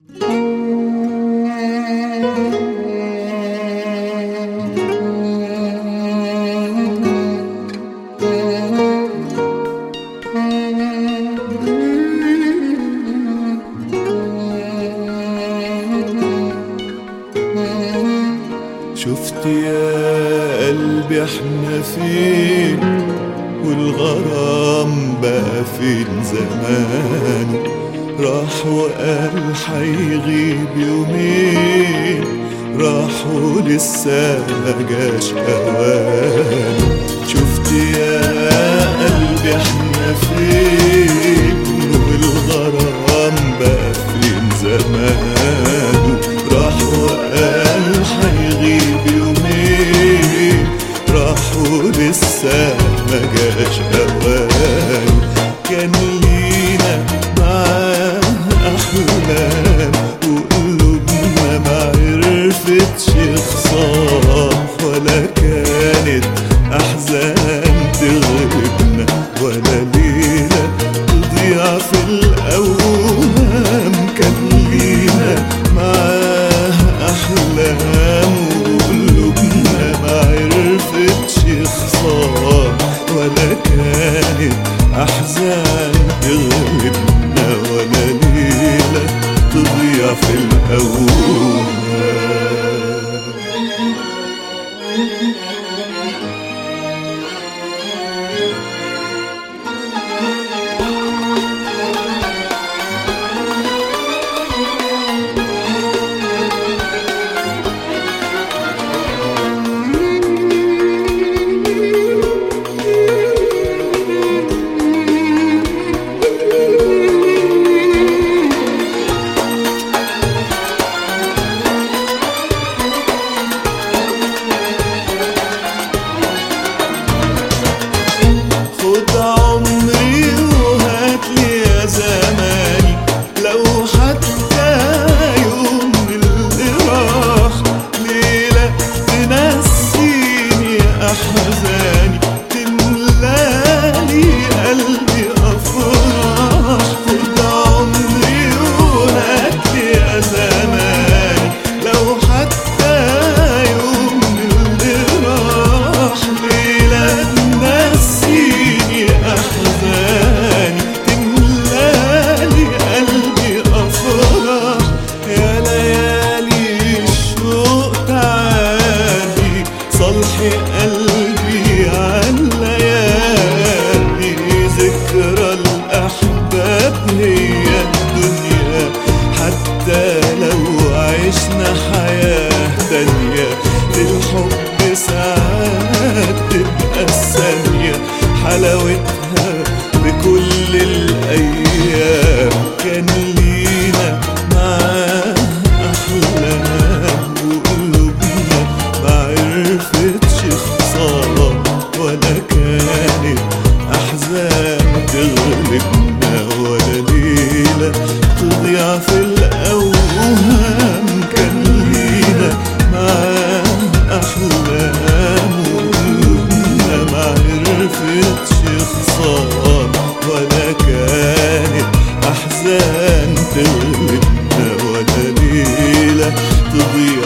شفت يا قلبي احنا فين والغرام بقى فين زمان راح وقال حيغيب يومين راح ولسه ما جاش اوان شفت يا قلبي احنا فين والغرام بقى فين زمان راح وقال حيغيب يومين راح ولسه ما جاش اوان كان لينا معاه احلام وقلوبنا ما عرفتش خصام ولا كانت احزان تغلبنا ولا ليله تضيع في الاوهام كان لينا معاه احلام وقلوبنا ما عرفتش خصام ولا كانت احزان تغلبنا ولا ليله تضيع في الاوهام خد عمري وهاتلي يا زماني لو حتى يوم اللي راح ليلة تنسيني أحزاني تملالي قلبي أفراح خد عمري وهاتلي يا زماني لو حتى يوم اللي راح ليلة تنسيني أحزاني تملالي قلبي أفراح يا ليالي الشوق تعالي صلحي قلبي عالليالي ذكرى الأحباب هي الدنيا حتى لو عشنا حياة تانية للحب ساعات تبقى الثانية حلاوتها بكل الأيام كان لينا معاه أحلام وقلوبنا معرفتش خسارة ولا كانت أحزان تغلبنا ولا ليلة تضيع في الأوهام كان لينا معاه أحلام وقلوبنا معرفتش خسارة ولا كانت أحزان تغلبنا ولا ليلة تضيع